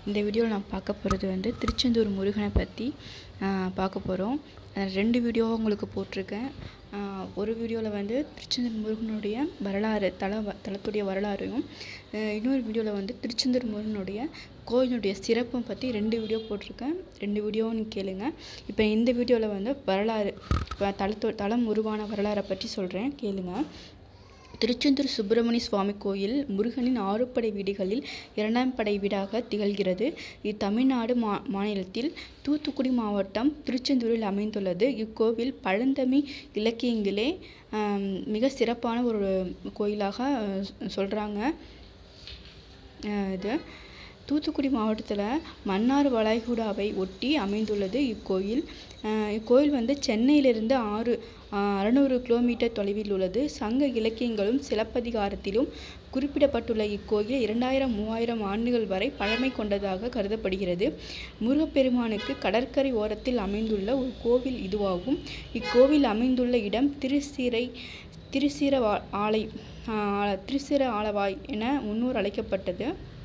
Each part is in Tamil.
இந்த வீடியோவில் நான் பார்க்க போகிறது வந்து திருச்செந்தூர் முருகனை பற்றி பார்க்க போகிறோம் ரெண்டு வீடியோவாக உங்களுக்கு போட்டிருக்கேன் ஒரு வீடியோவில் வந்து திருச்செந்தூர் முருகனுடைய வரலாறு தல தலத்துடைய வரலாறையும் இன்னொரு வீடியோவில் வந்து திருச்செந்தூர் முருகனுடைய கோயிலுடைய சிறப்பை பற்றி ரெண்டு வீடியோ போட்டிருக்கேன் ரெண்டு வீடியோவும் நீங்கள் கேளுங்க இப்போ இந்த வீடியோவில் வந்து வரலாறு தலத்தோ தலம் உருவான வரலாறை பற்றி சொல்கிறேன் கேளுங்க திருச்செந்தூர் சுப்பிரமணிய சுவாமி கோயில் முருகனின் ஆறுபடை வீடுகளில் இரண்டாம் படை வீடாக திகழ்கிறது இது தமிழ்நாடு மா மாநிலத்தில் தூத்துக்குடி மாவட்டம் திருச்செந்தூரில் அமைந்துள்ளது இக்கோவில் பழந்தமிழ் இலக்கியங்களே மிக சிறப்பான ஒரு கோயிலாக சொல்கிறாங்க இது தூத்துக்குடி மாவட்டத்தில் மன்னார் வளைகுடாவை ஒட்டி அமைந்துள்ளது இக்கோயில் இக்கோயில் வந்து சென்னையிலிருந்து ஆறு அறநூறு கிலோமீட்டர் தொலைவில் உள்ளது சங்க இலக்கியங்களும் சிலப்பதிகாரத்திலும் குறிப்பிடப்பட்டுள்ள இக்கோயில் இரண்டாயிரம் மூவாயிரம் ஆண்டுகள் வரை பழமை கொண்டதாக கருதப்படுகிறது முருகப்பெருமானுக்கு கடற்கரை ஓரத்தில் அமைந்துள்ள ஒரு கோவில் இதுவாகும் இக்கோவில் அமைந்துள்ள இடம் திருச்சிரை திருச்சிர ஆலை திருச்சிர ஆலவாய் என முன்னோர் அழைக்கப்பட்டது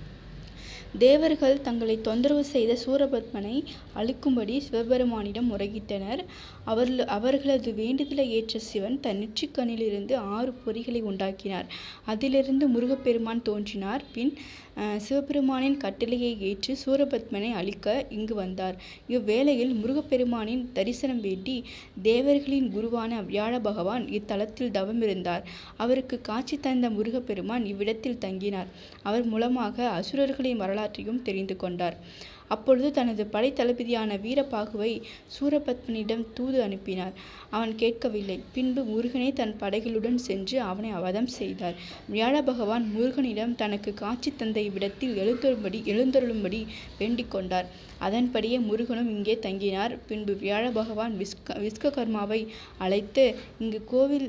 தேவர்கள் தங்களை தொந்தரவு செய்த சூரபத்மனை அழிக்கும்படி சிவபெருமானிடம் முறையிட்டனர் அவர் அவர்களது வேண்டுதலை ஏற்ற சிவன் தன் நெற்றிக்கண்ணிலிருந்து ஆறு பொறிகளை உண்டாக்கினார் அதிலிருந்து முருகப்பெருமான் தோன்றினார் பின் சிவபெருமானின் கட்டளையை ஏற்று சூரபத்மனை அழிக்க இங்கு வந்தார் இவ்வேளையில் முருகப்பெருமானின் தரிசனம் வேண்டி தேவர்களின் குருவான வியாழ பகவான் இத்தலத்தில் தவம் இருந்தார் அவருக்கு காட்சி தந்த முருகப்பெருமான் இவ்விடத்தில் தங்கினார் அவர் மூலமாக அசுரர்களின் வரலாற்றையும் தெரிந்து கொண்டார் அப்பொழுது தனது படை தளபதியான வீரபாகுவை சூரபத்மனிடம் தூது அனுப்பினார் அவன் கேட்கவில்லை பின்பு முருகனே தன் படைகளுடன் சென்று அவனை வதம் செய்தார் வியாழ பகவான் முருகனிடம் தனக்கு காட்சி தந்த இவ்விடத்தில் எழுந்தருளும்படி எழுந்தருளும்படி வேண்டிக் கொண்டார் அதன்படியே முருகனும் இங்கே தங்கினார் பின்பு வியாழ பகவான் விஸ்க விஸ்வகர்மாவை அழைத்து இங்கு கோவில்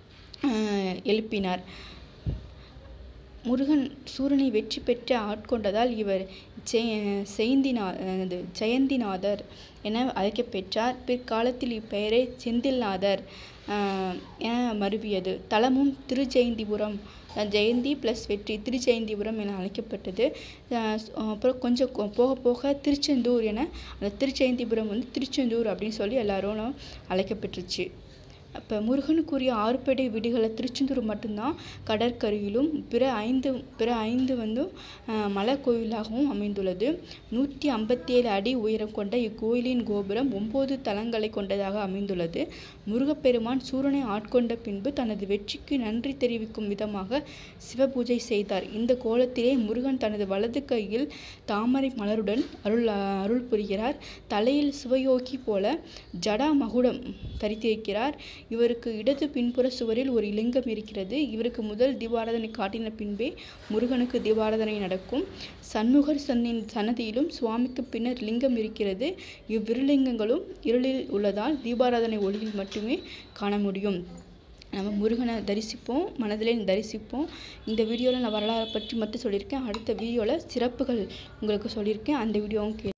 எழுப்பினார் முருகன் சூரனை வெற்றி பெற்று ஆட்கொண்டதால் இவர் செய்திநா ஜெயந்திநாதர் என அழைக்கப்பெற்றார் பிற்காலத்தில் இப்பெயரை செந்தில்நாதர் என மருவியது தலமும் திருஜெயந்திபுரம் ஜெயந்தி ப்ளஸ் வெற்றி திருஜெயந்திபுரம் என அழைக்கப்பட்டது அப்புறம் கொஞ்சம் போக போக திருச்செந்தூர் என அந்த திருஜெயந்திபுரம் வந்து திருச்செந்தூர் அப்படின்னு சொல்லி எல்லாரும் அழைக்கப்பட்டுருச்சு அப்போ முருகனுக்குரிய ஆறுபடை வீடுகளில் திருச்செந்தூர் மட்டும்தான் கடற்கரையிலும் பிற ஐந்து பிற ஐந்து வந்து மலை கோயிலாகவும் அமைந்துள்ளது நூற்றி ஐம்பத்தி ஏழு அடி உயரம் கொண்ட இக்கோயிலின் கோபுரம் ஒன்பது தலங்களை கொண்டதாக அமைந்துள்ளது முருகப்பெருமான் சூரனை ஆட்கொண்ட பின்பு தனது வெற்றிக்கு நன்றி தெரிவிக்கும் விதமாக சிவபூஜை செய்தார் இந்த கோலத்திலே முருகன் தனது வலது கையில் தாமரை மலருடன் அருள் அருள் புரிகிறார் தலையில் சிவயோகி போல ஜடா மகுடம் தரித்திருக்கிறார் இவருக்கு இடது பின்புற சுவரில் ஒரு லிங்கம் இருக்கிறது இவருக்கு முதல் தீபாராதனை காட்டின பின்பே முருகனுக்கு தீபாராதனை நடக்கும் சண்முகர் சன்னின் சன்னதியிலும் சுவாமிக்கு பின்னர் லிங்கம் இருக்கிறது இவ்விருலிங்கங்களும் இருளில் உள்ளதால் தீபாராதனை ஒளியில் மட்டுமே காண முடியும் நம்ம முருகனை தரிசிப்போம் மனதிலே தரிசிப்போம் இந்த வீடியோவில் நான் வரலாறை பற்றி மட்டும் சொல்லியிருக்கேன் அடுத்த வீடியோவில் சிறப்புகள் உங்களுக்கு சொல்லியிருக்கேன் அந்த வீடியோவும் கே